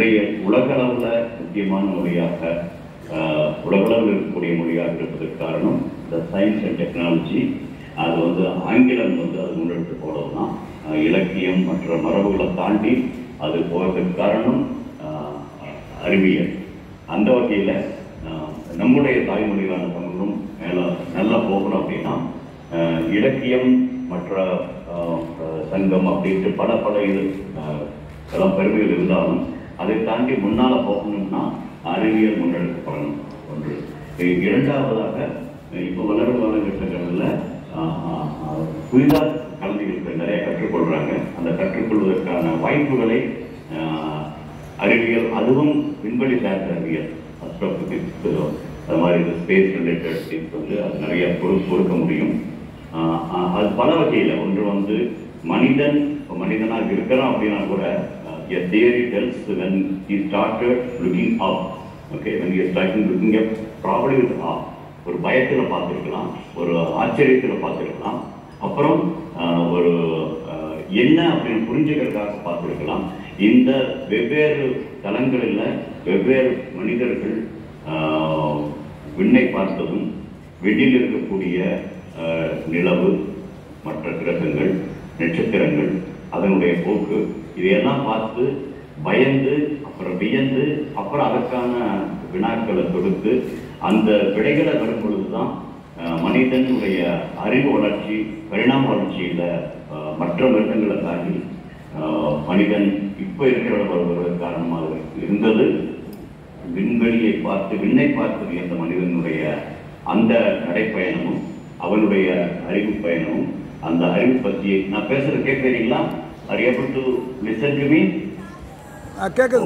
இன்றைய உலகளவில் முக்கியமான மொழியாக ஆஹ், உலகளவில் இருக்கக்கூடிய மொழியாக இருப்பதற்கு காரணம் இந்த சயின்ஸ் அண்ட் டெக்னாலஜி அது வந்து ஆங்கிலம் வந்து அது முன்னெடுத்து போனதுதான் ஆஹ், இலக்கியம் மற்ற மரபுகளை தாண்டி அது போவதற்கு காரணம் ஆஹ், அறிவியல் அந்த வகையில் நம்முடைய தாய்மொழியான தமிழும் மேல நல்லா போகணும் அப்படின்னா ஆஹ், இலக்கியம் மற்ற ஆஹ், ஆஹ், சங்கம் அப்படின்ட்டு பல பல இது ஆஹ், எல்லாம் பெருமைகள் இருந்தாலும் அதை தாண்டி முன்னால போகணும்னா அறிவியல் முன்னெடுக்கப்படணும் ஒன்று இ- இரண்டாவதாக இப்போ வளரும் காலகட்டங்களில் புதிதாக குழந்தைகளுக்கு நிறைய கற்றுக்கொள்றாங்க அந்த கற்றுக்கொள்வதற்கான வாய்ப்புகளை ஆஹ், அறிவியல் அதுவும் விண்வெளி சார்ந்த அறிவியல் அஸ்ட்ரோபிசிக்ஸ் அது மாதிரி இந்த ஸ்பேஸ் ரிலேட்டட் திங்ஸ் வந்து அது நிறைய பொரு- பொறுக்க முடியும் ஆஹ் ஆஹ் அது பல வகையில் ஒன்று வந்து மனிதன் இப்போ மனிதனாக இருக்கிறான் அப்படின்னா கூட a theory tells when he started looking up okay when he started looking up probably with awe ஒரு பயத்துல பார்த்துருக்கலாம் ஒரு ஆச்சரியத்துல பார்த்துருக்கலாம் அப்புறம் ஆஹ், ஒரு ஆஹ், என்ன அப்படின்னு புரிஞ்சுக்கிறதுக்காக பார்த்துருக்கலாம் இந்த வெவ்வேறு தளங்களில் வெவ்வேறு மனிதர்கள் ஆஹ், விண்ணை பார்த்ததும் விண்ணில் இருக்கக்கூடிய ஆஹ், நிலவு மற்ற கிரகங்கள் நட்சத்திரங்கள் அதனுடைய போக்கு இதையெல்லாம் பார்த்து பயந்து அப்புறம் வியந்து அப்புறம் அதற்கான வினாக்களை தொடுத்து அந்த விடைகளை வரும் பொழுதுதான் ஆஹ், மனிதனுடைய அறிவு வளர்ச்சி பரிணாம வளர்ச்சியில ஆஹ், மற்ற மிருகங்களை தாண்டி ஆஹ், மனிதன் இப்போ இருக்கிற வருவதற்கு காரணமாக இருந்தது விண்வெளியை பார்த்து விண்ணை பார்த்து வியந்த மனிதனுடைய அந்த நடைப்பயணமும் அவனுடைய அறிவு பயணமும் அந்த அறிவு பற்றியை நான் பேசுறது கேட்கிறீங்களா are you able to listen to me ஆ, கேக்குது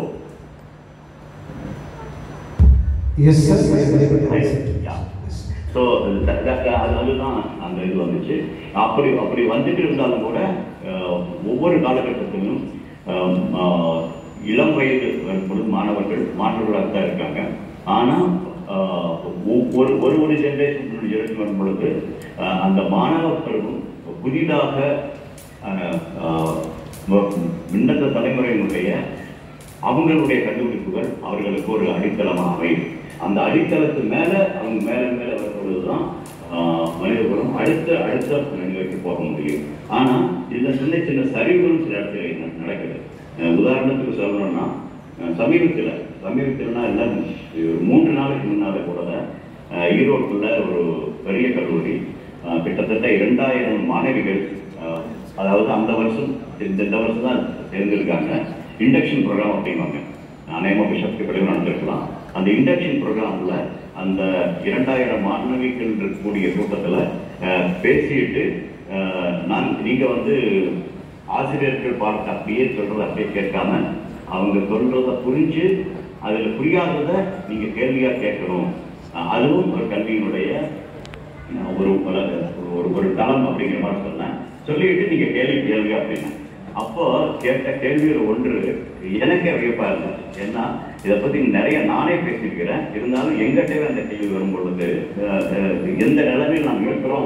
Yes, sir. I am able to listen. So அது அதுதான் அந்த இது வந்துச்சு அப்படி அப்படி வந்துட்டு இருந்தாலும் கூட அஹ், ஒவ்வொரு காலகட்டத்திலும் அஹ், ஆஹ், இளம் வயது வரும்பொழுது மாணவர்கள் மாணவர்களாக தான் இருக்காங்க ஆனால் ஒரு ஒரு ஒரு ஜென்ரேஷன் ஜெனரேஷன் வரும் பொழுது அஹ், அந்த மாணவ பருவம் புதிதாக அஹ், ஆஹ், விண்ணத்த தலைமுறையினுடைய அவங்களுடைய கண்டுபிடிப்புகள் அவர்களுக்கு ஒரு அடித்தளமாக அமையும் அந்த அடித்தளத்து மேல அவங்க மேல மேல வரும்பொழுதுதான் ஆஹ், மனிதகுலம் அடுத்த அடுத்த நிலைக்கு போக முடியும் ஆனா இதுல சின்ன சின்ன சரிவுகளும் சில இடத்துல ந- நடக்குது அஹ், உதாரணத்துக்கு சொல்லணும்னா அஹ், சமீபத்துல சமீபத்தில்னா இல்லை ஒரு மூன்று நாளைக்கு முன்னால கூட அஹ், ஈரோட்டுல ஒரு பெரிய கல்லூரி அஹ், கிட்டத்தட்ட இரண்டாயிரம் மாணவிகள் அஹ், அதாவது அந்த வருஷம் இந்த இந்த வருஷம் தான் தேர்ந்தெடுக்காங்க இண்டக்ஷன் ப்ரோக்ராம் அப்படிம்பாங்க அநேகமாக பிஷப்க்கு பிறகு நடந்திருக்கலாம் அந்த இண்டக்ஷன் ப்ரோக்ராம்ல அந்த இரண்டாயிரம் மாணவிகள் இருக்கக்கூடிய கூட்டத்தில் பேசிட்டு அஹ், நான் நீங்க வந்து ஆசிரியர்கள் பாடத்தை அப்படியே சொல்றதை அப்படியே கேட்காம அவங்க சொல்றத புரிஞ்சு அதுல புரியாததை நீங்க கேள்வியா கேட்கணும் அஹ், அதுவும் ஒரு கல்வியினுடைய நான் ஒரு உலக- ஒரு ஒரு தளம் அப்படிங்கிற மாதிரி சொன்னேன் சொல்லிட்டு நீங்க கேள்வி கேள்வி அப்படின்னா அப்போ கேட்ட கேள்வியில் ஒன்று எனக்கே வியப்பா இருந்துச்சு ஏன்னா இதை பத்தி நிறைய நானே பேசியிருக்கிறேன் இருந்தாலும் எங்கிட்டவே அந்த கேள்வி வரும் பொழுது அஹ், அஹ், எந்த நிலைமையில் நாம் இருக்கிறோம்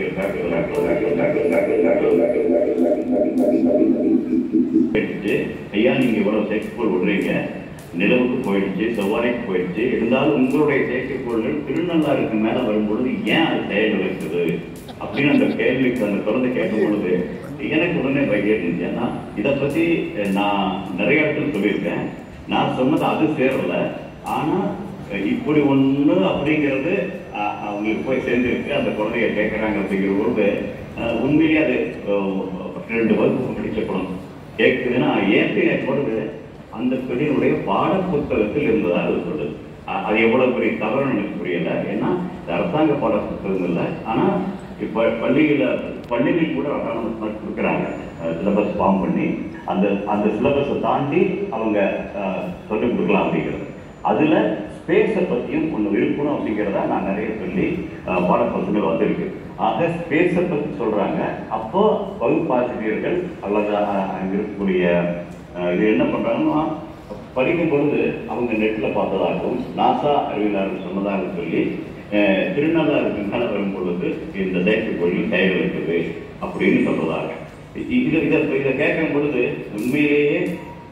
அப்படின்னு கேட்டுச்சு ஐயா நீங்க இவ்வளவு செயற்கைக்கோள் விடுறீங்க நிலவுக்கு போயிடுச்சு செவ்வாய்க்கு போயிடுச்சு இருந்தாலும் உங்களுடைய செயற்கைக்கோள்கள் திருநள்ளாருக்கு மேல வரும்பொழுது ஏன் அது செயலிழக்குது அப்படின்னு அந்த கேள்விக்கு அந்த குழந்தை கேட்கும் பொழுது எனக்கு உடனே பையன் இருந்துச்சு ஏன்னா இதை பத்தி நான் நிறைய இடத்துல சொல்லியிருக்கேன் நான் சொன்னது அது சேரல ஆனா இப்படி ஒண்ணு அப்படிங்கிறது அஹ், அவங்களுக்கு போய் சேர்ந்துருக்கு அந்த குழந்தைய கேட்கறாங்க அப்படிங்கிற பொழுது அஹ், உண்மையிலேயே அது அஹ், ரெண்டு வகுப்பு படிச்ச குழந்தை கேட்குதுன்னா ஏன் ஏற்படுது அந்த பெண்ணினுடைய பாட புத்தகத்தில் இருந்ததாக அது சொல்லுது அ- அது எவ்வளவு பெரிய தவறுன்னு எனக்கு புரியல ஏன்னா இது அரசாங்க பாட புத்தகம் இல்லை ஆனா இப்ப பள்ளியில பள்ளிகள் கூட autonomous mark கொடுக்குறாங்க சிலபஸ் ஃபார்ம் பண்ணி அந்த அந்த சிலபஸை தாண்டி அவங்க அஹ், சொல்லிக் கொடுக்கலாம் அப்படிங்கிறது அதுல ஸ்பேஸை பத்தியும் ஒண்ணு இருக்கணும் அப்படிங்கிறத நான் நிறைய சொல்லி அஹ், பாடப்புத்தகங்கள் வந்திருக்கு ஆக ஸ்பேஸை பத்தி சொல்றாங்க அப்போ வகுப்பாசிரியர்கள் அல்லது அஹ், அங்க இருக்கக்கூடிய அஹ், இது என்ன பண்றாங்கன்னா படிக்கும் பொழுது அவங்க நெட்ல பார்த்ததாகவும் நாசா அறிவியலாளர் சொன்னதாக சொல்லி அஹ், திருநள்ளாருக்கு மேல வரும் பொழுது இந்த செயற்கைக்கோழி செயலிழக்குது அப்படின்னு சொல்றதாக இ- இதை இதை இதை கேட்கும் பொழுது உண்மையிலேயே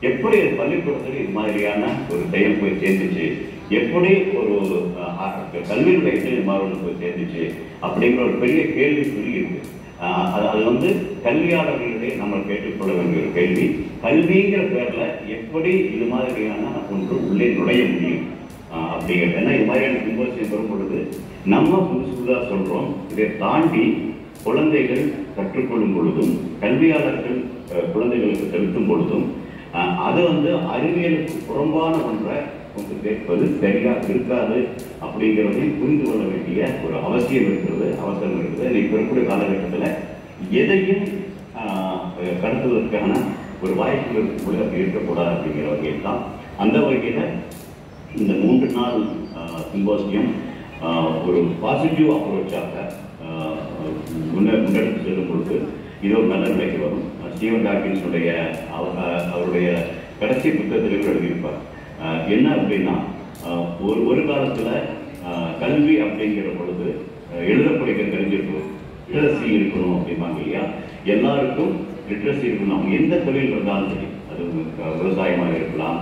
எப்படி அது பள்ளிக்கூடத்தில் இது மாதிரியான ஒரு செயல் போய் சேர்ந்துச்சு எப்படி ஒரு அஹ், அஹ், கல்வி நிலையத்தில் இது மாதிரி ஒன்று போய் சேர்ந்துச்சு அப்படிங்கிற ஒரு பெரிய கேள்விக்குறி இருக்கு அஹ், அது அது வந்து கல்வியாளர்களிடையே நம்ம கேட்டுக்கொள்ள வேண்டிய ஒரு கேள்வி கல்விங்கிற பேர்ல எப்படி இது மாதிரியான ஒன்று உள்ளே நுழைய முடியும் ஆஹ் அப்படிங்கிறது ஏன்னா இது மாதிரியான சிம்போசியம் வரும் பொழுது நம்ம புதுசு புதுசாக சொல்றோம் இதை தாண்டி குழந்தைகள் கற்றுக்கொள்ளும் பொழுதும் கல்வியாளர்கள் அஹ், குழந்தைகளுக்கு செலுத்தும் பொழுதும் ஆஹ், அது வந்து அறிவியலுக்கு புறம்பான ஒன்றை கொண்டு சேர்ப்பது சரியா இருக்காது அப்படிங்கிறதையும் புரிந்து கொள்ள வேண்டிய ஒரு அவசியம் இருக்கிறது அவசரம் இருக்குது இன்னைக்கு இருக்கக்கூடிய காலகட்டத்தில் எதையும் ஆஹ், கடத்துவதற்கான ஒரு வாய்ப்பு இருக்கக்கூடிய அப்படி இருக்கக்கூடாது அப்படிங்கிற வகையில் தான் அந்த வகையில் இந்த மூன்று நாள் சிம்போசியம் ஒரு பாசிட்டிவ் அப்ரோச்சாக முன்ன முன்னெடுத்து செல்லும் பொழுது இது ஒரு நல்ல நிலைக்கு வரும் ஸ்டீவன் டாக்கின்ஸுடைய அவ- அஹ், அவருடைய கடைசி புத்தகத்தில் கூட எழுதியிருப்பார் அஹ், என்ன அப்படின்னா அஹ், ஒரு ஒரு காலத்தில் கல்வி அப்படிங்கிற பொழுது அஹ், எழுத படிக்க தெரிஞ்சிருக்கும் லிட்ரஸி இருக்கணும் அப்படிம்பாங்க இல்லையா எல்லாருக்கும் லிட்ரஸி இருக்கணும் அவங்க எந்த தொழில் இருந்தாலும் சரி அது அஹ், விவசாயமாக இருக்கலாம்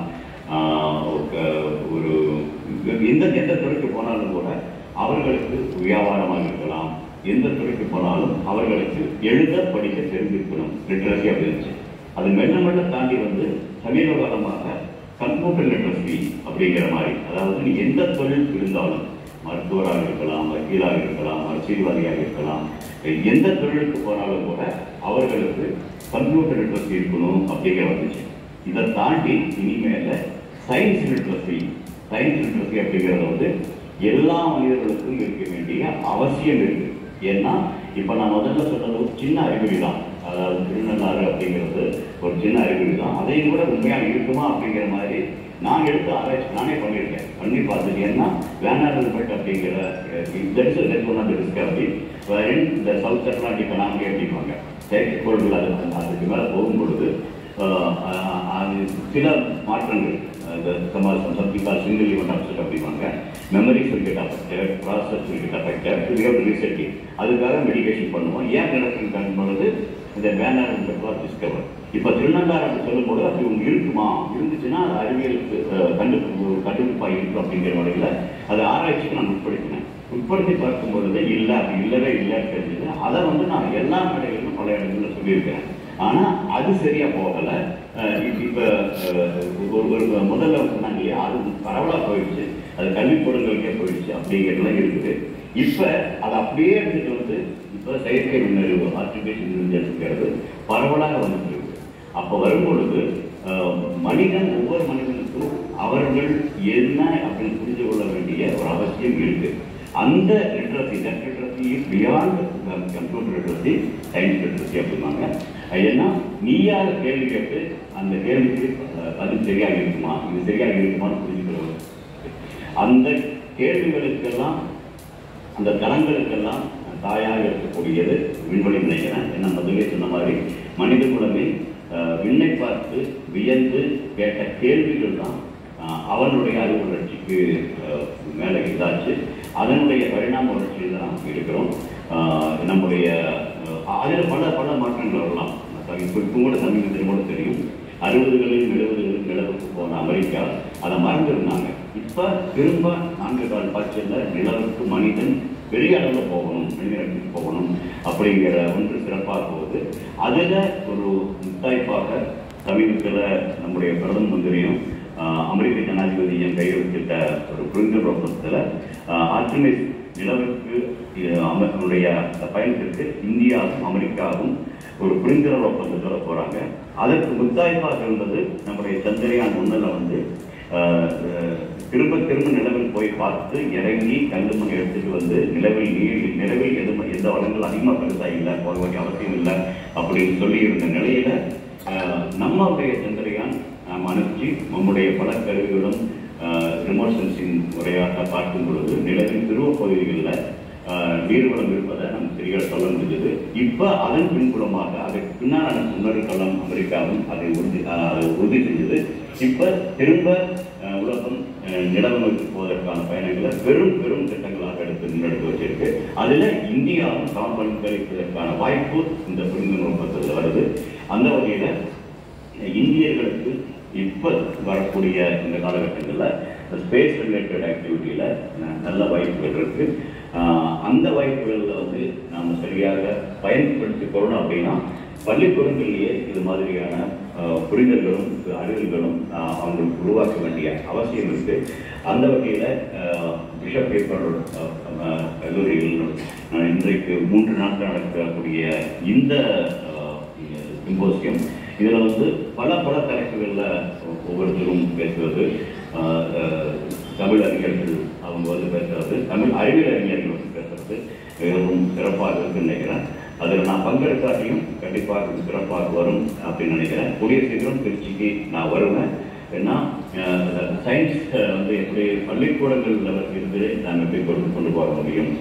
ஆஹ் ஒரு- ஒரு எந்த எந்த துறைக்கு போனாலும் கூட அவர்களுக்கு வியாபாரமாக இருக்கலாம் எந்த துறைக்கு போனாலும் அவர்களுக்கு எழுத படிக்க தெரிஞ்சிருக்கணும் லிட்ரஸி அப்படின்னு அது மெல்ல மெல்ல தாண்டி வந்து சமீப காலமாக கம்ப்யூட்டர் லிட்ரஸி அப்படிங்கிற மாதிரி அதாவது நீ எந்த தொழில் இருந்தாலும் மருத்துவராக இருக்கலாம் வக்கீலாக இருக்கலாம் அரசியல்வாதியாக இருக்கலாம் எந்த தொழிலுக்கு போனாலும் கூட அவர்களுக்கு கம்ப்யூட்டர் லிட்ரஸி இருக்கணும் அப்படிங்கிற வந்துச்சு இதை தாண்டி இனிமேல சயின்ஸ் லிட்ரஸி சயின்ஸ் லிட்ரஸி அப்படிங்கிறது வந்து எல்லா மனிதர்களுக்கும் இருக்க வேண்டிய அவசியம் இருக்கு ஏன்னா இப்போ நான் முதல்ல சொன்னது ஒரு சின்ன அறிகுறி தான் அதாவது திருநள்ளாறு அப்படிங்கிறது ஒரு சின்ன அறிகுறி தான் அதையும் கூட உண்மையாக இருக்குமா அப்படிங்கிற மாதிரி நான் எடுத்து ஆராய்ச்சி நானே பண்ணியிருக்கேன் பண்ணி பார்த்துட்டு ஏன்னா வேனார்மெண்ட் அப்படிங்கிற that's that's one of the discovery in the South Atlantic anomaly அப்படிம்பாங்க செயற்கைக்கோள்கள் அது அதுக்கு மேலே போகும்பொழுது ஆஹ் ஆஹ் அது சில மாற்றங்கள் something call single event upset அப்படிம்பாங்க memory will get affected process will get affected we have resetting அதுக்காக மெடிகேஷன் பண்ணுவோம் ஏன் நடக்குன்னு பண்ணும்பொழுது இந்த வேனார் டிஸ்கவர் இப்போ திருநங்கார் அப்படி சொல்லும்போது அப்படி ஒன்று இருக்குமா இருந்துச்சுன்னா அது அறிவியலுக்கு அஹ், கண்டுபிடிப்பு ஒரு கண்டுபிடிப்பாக இருக்கும் அப்படிங்கிற முறையில் அதை ஆராய்ச்சிக்கு நான் உட்படுத்தினேன் உட்படுத்தி பார்க்கும் பொழுது இல்லை அப்படி இல்லவே இல்லைன்னு தெரிஞ்சது அதை வந்து நான் எல்லா மேடைகளிலும் பல இடங்களில் சொல்லியிருக்கிறேன் ஆனா அது சரியா போகல அஹ் இப்ப இப்ப அஹ், ஒரு ஒரு முதல்ல சொன்னாங்க இல்லையா அது பரவலா போயிடுச்சு அது கல்விக்கூடங்களுக்கே போயிடுச்சு அப்படிங்கிறதுலாம் இருக்குது இப்ப அதை அப்படியே எடுத்துட்டு வந்து இப்ப செயற்கை நுண்ணறிவு ஆர்டிபிஷியல் இன்டெலிஜென்ஸ்ங்கிறது பரவலாக வந்துட்டு இருக்கு அப்ப வரும்பொழுது அஹ், மனிதன் ஒவ்வொரு மனிதனுக்கும் அவர்கள் என்ன அப்படின்னு புரிந்து கொள்ள வேண்டிய ஒரு அவசியம் இருக்கு அந்த literacy that literacy is beyond computer literacy science literacy அப்படிம்பாங்க ஏன்னா நீயாக கேள்வி கேட்டு அந்த கேள்விக்கு அஹ், பதில் சரியாக இருக்குமா இது சரியாக இருக்குமான்னு புரிஞ்சுக்கிறது அந்த கேள்விகளுக்கெல்லாம் அந்த தளங்களுக்கெல்லாம் தாயாக இருக்கக்கூடியது விண்வெளி நினைக்கிறேன் என்ன முதலே சொன்ன மாதிரி மனித குலமே அஹ், விண்ணை பார்த்து வியந்து கேட்ட கேள்விகள் தான் அஹ், அவனுடைய அறிவு வளர்ச்சிக்கு அஹ், மேலே இதாச்சு அதனுடைய பரிணாம வளர்ச்சியில் தான் நாம் இருக்கிறோம் அஹ், நம்முடைய அதில் பல பல மாற்றங்கள் வரலாம் இப்போ இப்போ கூட சமீபத்தில் கூட தெரியும் அறுபதுகளில் எழுபதுகளில் நிலவுக்கு போன அமெரிக்கா அதை மறந்துருந்தாங்க இப்போ திரும்ப நான்கு கால் பாய்ச்சலில் நிலவுக்கு மனிதன் பெரிய அளவில் போகணும் மனிதனுக்கு போகணும் அப்படிங்கிற ஒன்று சிறப்பாக போகுது அதில் ஒரு முத்தாய்ப்பாக சமீபத்தில் நம்முடைய பிரதம மந்திரியும் ஆஹ், அமெரிக்க ஜனாதிபதியும் கையெழுத்திட்ட ஒரு புரிந்துணர்வு ஒப்பந்தத்தில் ஆர்டிமிஸ் நிலவுக்கு அஹ், அவர்களுடைய பயணத்திற்கு இந்தியாவும் அமெரிக்காவும் ஒரு புரிந்துணர்வு ஒப்பந்தத்தில் போகிறாங்க அதற்கு முத்தாய்ப்பாக இருந்தது நம்முடைய சந்திரயான் ஒன்றில் வந்து ஆஹ், அஹ், திரும்ப திரும்ப நிலவில் போய் பார்த்து இறங்கி கல்லு மணி எடுத்துட்டு வந்து நிலவில் நீர் நிலவில் எது எந்த வளங்கள் அதிகமாக பெருசா இல்லை போக வேண்டிய அவசியம் இல்லை அப்படின்னு சொல்லி இருந்த நிலையில ஆஹ், நம்முடைய சந்திரயான் நாம் அனுப்பிச்சு நம்முடைய பல கருவிகளும் ரிமோட் சென்சிங் முறையாக பார்க்கும் பொழுது நிலவின் துருவ பகுதிகளில் நீர்வளம் இருப்பதை நம்ம சரியாக சொல்ல முடிஞ்சது இப்போ அதன் பின்புலமாக அதற்கு பின்னால் முன்னொரு களம் அமெரிக்காவும் அதை உறுதி ஆஹ், அதை உறுதி செஞ்சது இப்போ திரும்ப ஆஹ், உலகம் ஆஹ், நிலவு நோக்கி போவதற்கான பயணங்களை பெரும் பெரும் திட்டங்களாக எடுத்து முன்னெடுத்து வச்சிருக்கு அதில் இந்தியாவும் சம பங்களிப்பதற்கான வாய்ப்பு இந்த புரிந்துணர்வு ஒப்பந்தத்தில் வருது அந்த வகையில் இந்தியர்களுக்கு இப்போ வரக்கூடிய இந்த காலகட்டங்களில் ஸ்பேஸ் ரிலேட்டட் ஆக்டிவிட்டியில் நல்ல வாய்ப்புகள் இருக்கு ஆஹ் அந்த வாய்ப்புகளில் வந்து நாம் சரியாக பயன்படுத்திக்கொள்ளணும் அப்படின்னா பள்ளிக்கூடங்களிலேயே இது மாதிரியான ஆஹ், புரிதல்களும் அறிதல்களும் ஆஹ், அவங்களுக்கு உருவாக்க வேண்டிய அவசியம் இருக்கு அந்த வகையில் பிஷப் பேப்பர் கல்லூரியில் ஆஹ், இன்றைக்கு மூன்று நாட்கள் நடக்கக்கூடிய இந்த சிம்போசியம் இதில் வந்து பல பல தலைப்புகளில் ஒவ்வொருத்தரும் பேசுவது ஆஹ், ஆஹ், தமிழ் அறிஞர்கள் அவங்க வந்து பேசுறது தமிழ் அறிவியல் அறிஞர்கள் வந்து பேசுறது மிகவும் சிறப்பாக இருக்குன்னு நினைக்கிறேன் அதில் நான் பங்கெடுக்காட்டியும் கண்டிப்பாக இது சிறப்பாக வரும் அப்படின்னு நினைக்கிறேன் கூடிய சீக்கிரம் திருச்சிக்கு நான் வருவேன் ஏன்னா சயின்ஸ் வந்து எப்படி பள்ளிக்கூடங்கள் லெவல் இருந்து நாம் எப்படி கொண்டு கொண்டு போக முடியும்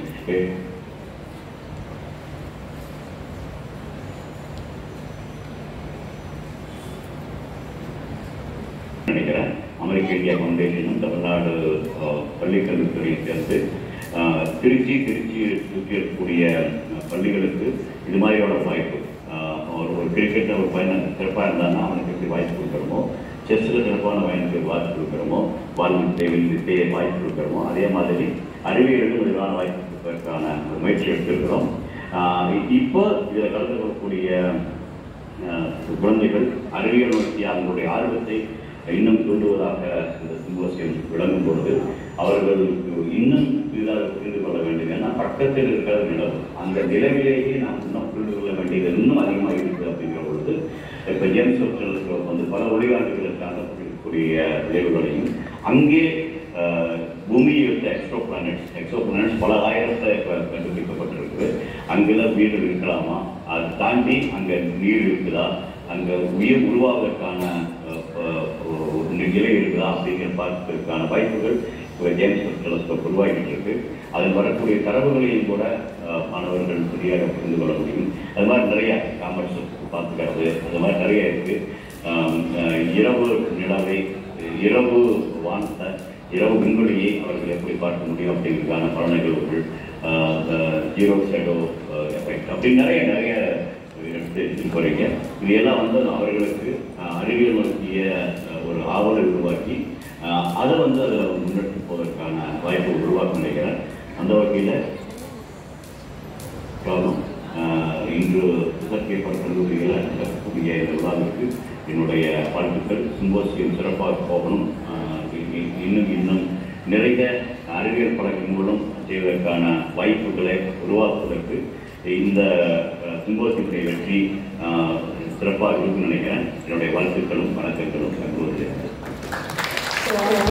நினைக்கிறேன் அமெரிக்க இந்தியா ஃபவுண்டேஷனும் தமிழ்நாடு அஹ், பள்ளிக்கல்வித்துறையும் சேர்ந்து அஹ், திருச்சி திருச்சி சுற்றி இருக்கக்கூடிய அஹ், பள்ளிகளுக்கு இது மாதிரியான வாய்ப்பு அஹ், ஒரு ஒரு கிரிக்கெட்டில் ஒரு பையன் சிறப்பாக இருந்தான்னா அவனுக்கு எப்படி வாய்ப்பு கொடுக்குறோமோ செஸ்ஸில் சிறப்பான பையனுக்கு வாய்ப்பு கொடுக்குறோமோ வாழ்வித்தை வித்தையை வாய்ப்பு கொடுக்குறோமோ அதே மாதிரி அறிவியலிலும் இதுவான வாய்ப்பு கொடுப்பதற்கான ஒரு முயற்சி எடுத்திருக்கிறோம் அஹ், இப்போ இதில் கலந்து கொள்ளக்கூடிய அஹ் குழந்தைகள் அறிவியல் நோக்கி அவங்களுடைய ஆர்வத்தை இன்னும் தூண்டுவதாக இந்த சிம்போசியம் விளங்கும் பொழுது அவர்களுக்கு இன்னும் இதாக புரிந்து கொள்ள வேண்டும் ஏன்னா பக்கத்தில் இருக்கிறது நிலவு அந்த நிலவிலேயே நாம் இன்னும் புரிந்து கொள்ள வேண்டியது இன்னும் அதிகமாக இருக்குது அப்படிங்கிற பொழுது இப்போ ஜேம்ஸ் டெலஸ்கோப் வந்து பல ஒளியாண்டுகளுக்கான கூடிய விளைவுகளையும் அங்கே அஹ், பூமியை வைத்த எக்ஸோ பிளானட்ஸ் எக்ஸோ பிளானட்ஸ் பல ஆயிரத்தை க- கண்டுபிடிக்கப்பட்டிருக்கு அங்கெல்லாம் வீடு இருக்கலாமா அதை தாண்டி அங்கே நீர் இருக்குதா அங்கே உயிர் உருவாவதற்கான அஹ், அஹ், ஒரு நிலை இருக்குதா அப்படிங்கிற பார்ப்பதற்கான வாய்ப்புகள் இப்போ ஜேம்ஸ் டெலஸ்கோப் உருவாகிட்டு இருக்கு அதில் வரக்கூடிய தரவுகளையும் கூட அஹ், மாணவர்கள் சரியாக புரிந்து கொள்ள முடியும் அது மாதிரி நிறைய காமர்ஸ் பார்த்துக்கிறது அது மாதிரி நிறைய இருக்கு ஆம், அஹ், இரவு நிலவை இரவு வானத்தை இரவு விண்வெளியை அவர்கள் எப்படி பார்க்க முடியும் அப்படிங்கிறதுக்கான பல நிகழ்வுகள் ஜீரோ ஷேடோ எஃபெக்ட் அப்படி நிறைய நிறைய எடுத்து எடுத்துட்டு போறீங்க இது எல்லாம் வந்து அவர்களுக்கு அஹ், அறிவியல் நோக்கிய அஹ், ஒரு ஆவலை உருவாக்கி அஹ், அதை வந்து அதை முன்னெடுத்து போவதற்கான வாய்ப்பை உருவாக்க நினைக்கிறேன் அந்த வகையில் காரணம் ஆஹ், இன்று பேப்பர் கல்லூரியில் நடக்கக்கூடிய இந்த விழாவிற்கு என்னுடைய வாழ்த்துக்கள் சிம்போசியம் சிறப்பாக போகணும் ஆஹ், இ- இ- இன்னும் இன்னும் நிறைய அறிவியல் பழக்கம் மூலம் செய்வதற்கான வாய்ப்புகளை உருவாக்குவதற்கு இந்த சிம்போசியத்துடைய வெற்றி ஆஹ், சிறப்பாக இருக்கும்னு நினைக்கிறேன் என்னுடைய வாழ்த்துக்களும் வணக்கங்களும் கூறுகிறேன்